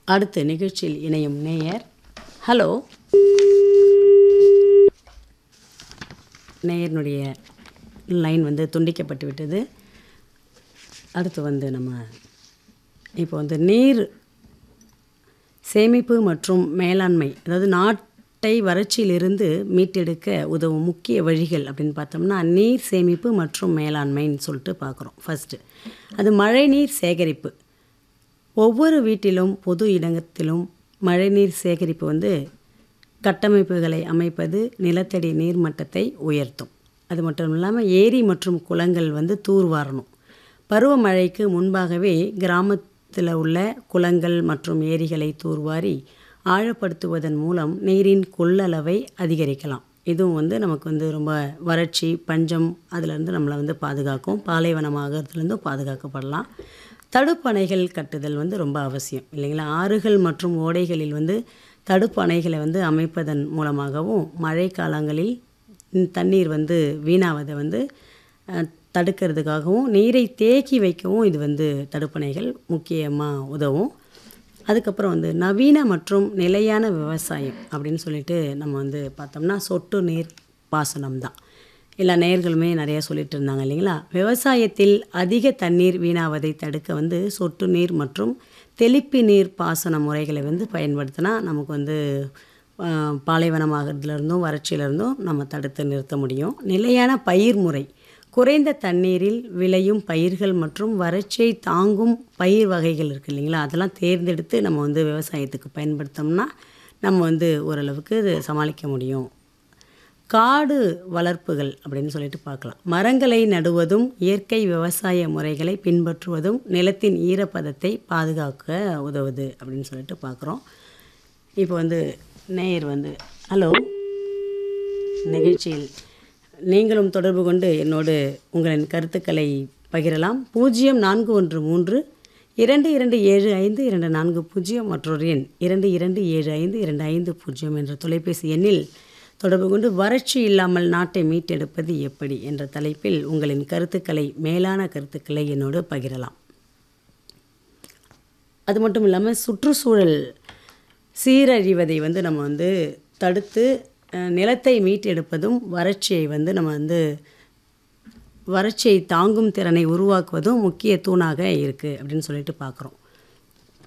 அடுத்த நிகழ்ச்சியில் இணையும் நேயர் ஹலோ நேயர்னுடைய லைன் வந்து துண்டிக்கப்பட்டு விட்டது அடுத்து வந்து நம்ம இப்போ வந்து நீர் சேமிப்பு மற்றும் மேலாண்மை அதாவது நாட்டை வறட்சியிலிருந்து மீட்டெடுக்க உதவும் முக்கிய வழிகள் அப்படின்னு பார்த்தோம்னா நீர் சேமிப்பு மற்றும் மேலாண்மைன்னு சொல்லிட்டு பார்க்குறோம் ஃபஸ்ட்டு அது மழைநீர் சேகரிப்பு ஒவ்வொரு வீட்டிலும் பொது இடத்திலும் மழைநீர் சேகரிப்பு வந்து கட்டமைப்புகளை அமைப்பது நிலத்தடி நீர் மட்டத்தை உயர்த்தும் அது மட்டும் இல்லாமல் ஏரி மற்றும் குளங்கள் வந்து தூர்வாரணும் பருவமழைக்கு முன்பாகவே கிராமத்தில் உள்ள குளங்கள் மற்றும் ஏரிகளை தூர்வாரி ஆழப்படுத்துவதன் மூலம் நீரின் கொள்ளளவை அதிகரிக்கலாம் இதுவும் வந்து நமக்கு வந்து ரொம்ப வறட்சி பஞ்சம் அதிலிருந்து நம்மளை வந்து பாதுகாக்கும் பாலைவனமாகறதுலேருந்தும் பாதுகாக்கப்படலாம் தடுப்பணைகள் கட்டுதல் வந்து ரொம்ப அவசியம் இல்லைங்களா ஆறுகள் மற்றும் ஓடைகளில் வந்து தடுப்பு அணைகளை வந்து அமைப்பதன் மூலமாகவும் மழை காலங்களில் தண்ணீர் வந்து வீணாவதை வந்து அஹ், தடுக்கிறதுக்காகவும் நீரை தேக்கி வைக்கவும் இது வந்து தடுப்பணைகள் முக்கியமாக உதவும் அதுக்கப்புறம் வந்து நவீன மற்றும் நிலையான விவசாயம் அப்படின்னு சொல்லிட்டு நம்ம வந்து பார்த்தோம்னா சொட்டு நீர் பாசனம் தான் எல்லா நேயர்களுமே நிறையா சொல்லிட்டு இருந்தாங்க இல்லைங்களா விவசாயத்தில் அதிக தண்ணீர் வீணாவதை தடுக்க வந்து சொட்டு நீர் மற்றும் தெளிப்பு நீர் பாசன முறைகளை வந்து பயன்படுத்தினா நமக்கு வந்து ஆஹ், பாலைவனமாகறதுலேருந்தும் வறட்சியிலேருந்தும் நம்ம தடுத்து நிறுத்த முடியும் நிலையான பயிர் முறை குறைந்த தண்ணீரில் விளையும் பயிர்கள் மற்றும் வறட்சியை தாங்கும் பயிர் வகைகள் இருக்குது இல்லைங்களா அதெல்லாம் தேர்ந்தெடுத்து நம்ம வந்து விவசாயத்துக்கு பயன்படுத்தோம்னா நம்ம வந்து ஓரளவுக்கு இது சமாளிக்க முடியும் காடு வளர்ப்புகள் அப்படின்னு சொல்லிட்டு பார்க்கலாம் மரங்களை நடுவதும் இயற்கை விவசாய முறைகளை பின்பற்றுவதும் நிலத்தின் ஈரப்பதத்தை பாதுகாக்க உதவுது அப்படின்னு சொல்லிட்டு பார்க்குறோம் இப்போ வந்து நேயர் வந்து ஹலோ நிகழ்ச்சியில் நீங்களும் தொடர்பு கொண்டு என்னோடு உங்களின் கருத்துக்களை பகிரலாம் பூஜ்ஜியம் நான்கு ஒன்று மூன்று இரண்டு இரண்டு ஏழு ஐந்து இரண்டு நான்கு பூஜ்ஜியம் மற்றொரு எண் இரண்டு இரண்டு ஏழு ஐந்து இரண்டு ஐந்து பூஜ்ஜியம் என்ற தொலைபேசி எண்ணில் தொடர்பு கொண்டு வறட்சி இல்லாமல் நாட்டை மீட்டெடுப்பது எப்படி என்ற தலைப்பில் உங்களின் கருத்துக்களை மேலான கருத்துக்களை என்னோடு பகிரலாம் அது மட்டும் இல்லாமல் சுற்றுச்சூழல் சீரழிவதை வந்து நம்ம வந்து தடுத்து அஹ், நிலத்தை மீட்டெடுப்பதும் வறட்சியை வந்து நம்ம வந்து வறட்சியை தாங்கும் திறனை உருவாக்குவதும் முக்கிய தூணாக இருக்குது அப்படின்னு சொல்லிட்டு பார்க்குறோம்